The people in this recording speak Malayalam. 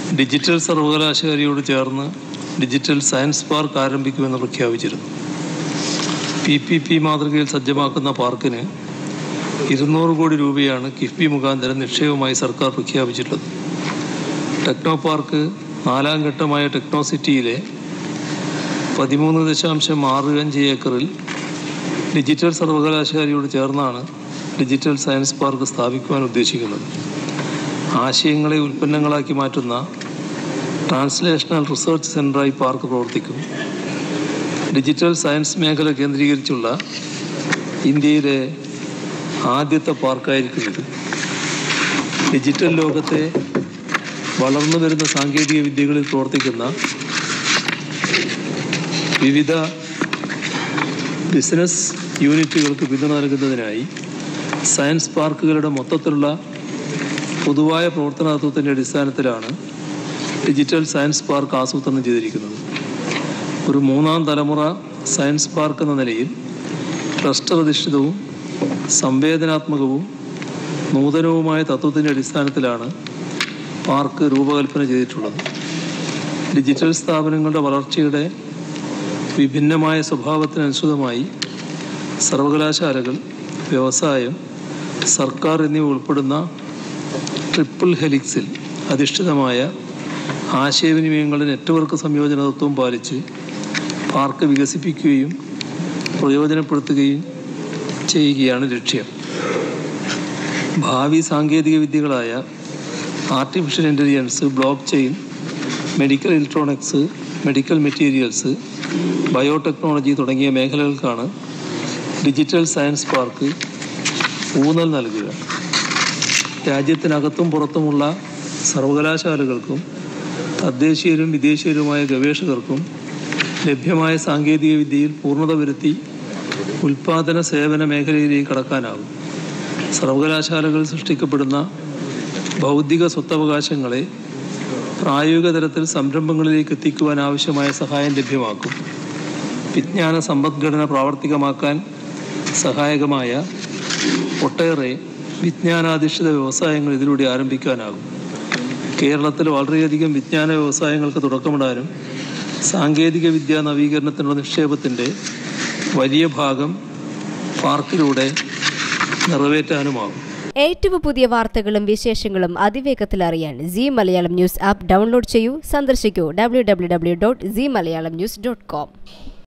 ഡിജിറ്റൽ സർവകലാശാലയോട് ചേർന്ന് ഡിജിറ്റൽ സയൻസ് പാർക്ക് ആരംഭിക്കുമെന്ന് പ്രഖ്യാപിച്ചിരുന്നു പി പി പി മാതൃകയിൽ സജ്ജമാക്കുന്ന പാർക്കിന് ഇരുന്നൂറ് കോടി രൂപയാണ് കിഫ്ബി മുഖാന്തരം നിക്ഷേപമായി സർക്കാർ പ്രഖ്യാപിച്ചിട്ടുള്ളത് ടെക്നോ പാർക്ക് നാലാം ഘട്ടമായ ടെക്നോ സിറ്റിയിലെ പതിമൂന്ന് ദശാംശം ആറ് അഞ്ച് ഏക്കറിൽ ഡിജിറ്റൽ സർവകലാശാലയോട് ചേർന്നാണ് ഡിജിറ്റൽ സയൻസ് പാർക്ക് സ്ഥാപിക്കുവാൻ ഉദ്ദേശിക്കുന്നത് ആശയങ്ങളെ ഉൽപ്പന്നങ്ങളാക്കി മാറ്റുന്ന ട്രാൻസ്ലേഷണൽ റിസർച്ച് സെൻ്ററായി പാർക്ക് പ്രവർത്തിക്കും ഡിജിറ്റൽ സയൻസ് മേഖല കേന്ദ്രീകരിച്ചുള്ള ഇന്ത്യയിലെ ആദ്യത്തെ പാർക്കായിരിക്കും ഇത് ഡിജിറ്റൽ ലോകത്തെ വളർന്നു വരുന്ന സാങ്കേതിക വിദ്യകളിൽ പ്രവർത്തിക്കുന്ന വിവിധ ബിസിനസ് യൂണിറ്റുകൾക്ക് പിന്തുണ നൽകുന്നതിനായി സയൻസ് പാർക്കുകളുടെ മൊത്തത്തിലുള്ള പൊതുവായ പ്രവർത്തന തത്വത്തിൻ്റെ അടിസ്ഥാനത്തിലാണ് ഡിജിറ്റൽ സയൻസ് പാർക്ക് ആസൂത്രണം ചെയ്തിരിക്കുന്നത് ഒരു മൂന്നാം തലമുറ സയൻസ് പാർക്ക് എന്ന നിലയിൽ ക്ലസ്റ്റർ അധിഷ്ഠിതവും സംവേദനാത്മകവും നൂതനവുമായ തത്വത്തിൻ്റെ അടിസ്ഥാനത്തിലാണ് പാർക്ക് രൂപകൽപ്പന ചെയ്തിട്ടുള്ളത് ഡിജിറ്റൽ സ്ഥാപനങ്ങളുടെ വളർച്ചയുടെ വിഭിന്നമായ സ്വഭാവത്തിനനുസൃതമായി സർവകലാശാലകൾ വ്യവസായം സർക്കാർ എന്നിവ ഉൾപ്പെടുന്ന ട്രിപ്പിൾ ഹെലിക്സിൽ അധിഷ്ഠിതമായ ആശയവിനിമയങ്ങളുടെ നെറ്റ്വർക്ക് സംയോജനതത്വം പാലിച്ച് പാർക്ക് വികസിപ്പിക്കുകയും പ്രയോജനപ്പെടുത്തുകയും ചെയ്യുകയാണ് ലക്ഷ്യം ഭാവി സാങ്കേതിക വിദ്യകളായ artificial intelligence blockchain medical electronics medical materials biotechnology തുടങ്ങിയ മേഖലകൾക്കാണ് ഡിജിറ്റൽ സയൻസ് പാർക്ക് ഊന്നൽ നൽകുക രാജ്യത്തിനകത്തും പുറത്തുമുള്ള സർവകലാശാലകൾക്കും തദ്ദേശീയരും വിദേശീയരുമായ ഗവേഷകർക്കും ലഭ്യമായ സാങ്കേതിക വിദ്യയിൽ പൂർണ്ണത വരുത്തി ഉൽപാദന സേവന മേഖലയിലേക്ക് കടക്കാനാകും സർവകലാശാലകൾ സൃഷ്ടിക്കപ്പെടുന്ന ബൗദ്ധിക സ്വത്തവകാശങ്ങളെ പ്രായോഗിക തലത്തിൽ സംരംഭങ്ങളിലേക്ക് എത്തിക്കുവാൻ ആവശ്യമായ സഹായം ലഭ്യമാക്കും വിജ്ഞാന സമ്പദ്ഘടന പ്രാവർത്തികമാക്കാൻ സഹായകമായ ഒട്ടേറെ വിജ്ഞാനാധിഷ്ഠിത വ്യവസായങ്ങൾ ഇതിലൂടെ ആരംഭിക്കാനാകും കേരളത്തിൽ വളരെയധികം വിജ്ഞാന വ്യവസായങ്ങൾക്ക് തുടക്കമിടാനും സാങ്കേതിക വിദ്യാ നവീകരണത്തിനുള്ള നിക്ഷേപത്തിൻ്റെ വലിയ ഭാഗം പാർക്കിലൂടെ നിറവേറ്റാനുമാകും ഏറ്റവും പുതിയ വാർത്തകളും വിശേഷങ്ങളും അതിവേഗത്തിൽ അറിയാൻ C Malayalam news app download ചെയ്യൂ സന്ദർശിക്കൂ W W W dot C Malayalam news dot com